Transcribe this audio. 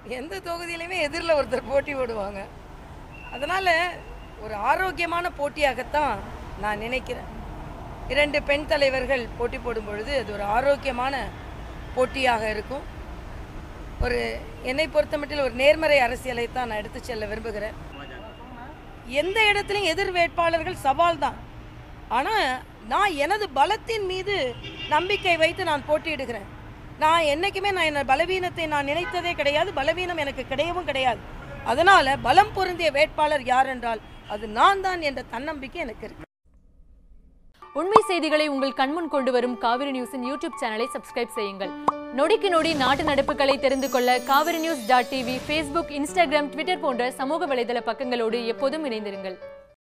எந்த தொகுதியிலையுமே எதிரில் ஒருத்தர் போட்டி போடுவாங்க அதனால் ஒரு ஆரோக்கியமான போட்டியாகத்தான் நான் நினைக்கிறேன் இரண்டு பெண் தலைவர்கள் போட்டி போடும் பொழுது அது ஒரு ஆரோக்கியமான போட்டியாக இருக்கும் ஒரு என்னை பொறுத்தமட்டில் ஒரு நேர்மறை அரசியலை தான் நான் எடுத்து செல்ல விரும்புகிறேன் எந்த இடத்துலையும் எதிர் வேட்பாளர்கள் சவால் தான் ஆனால் நான் எனது பலத்தின் மீது நம்பிக்கை வைத்து நான் போட்டியிடுகிறேன் நான் என்றைக்குமே நான் என்ன பலவீனத்தை நான் நினைத்ததே கிடையாது பலவீனம் எனக்கு கிடையவும் கிடையாது அதனால் பலம் பொருந்திய வேட்பாளர் யார் என்றால் அது நான் தான் என்ற தன்னம்பிக்கை எனக்கு இருக்கு உண்மை செய்திகளை உங்கள் கண்முன் கொண்டு வரும் காவிரி நியூஸின் யூடியூப் சேனலை சப்ஸ்கிரைப் செய்யுங்கள் நொடிக்கு நொடி நாட்டு நடப்புகளை தெரிந்து கொள்ள Kaveri news dot TV Facebook Instagram Twitter போன்ற சமூக வலைதள பக்கங்களோடு எப்போதும் இணைந்திருங்கள்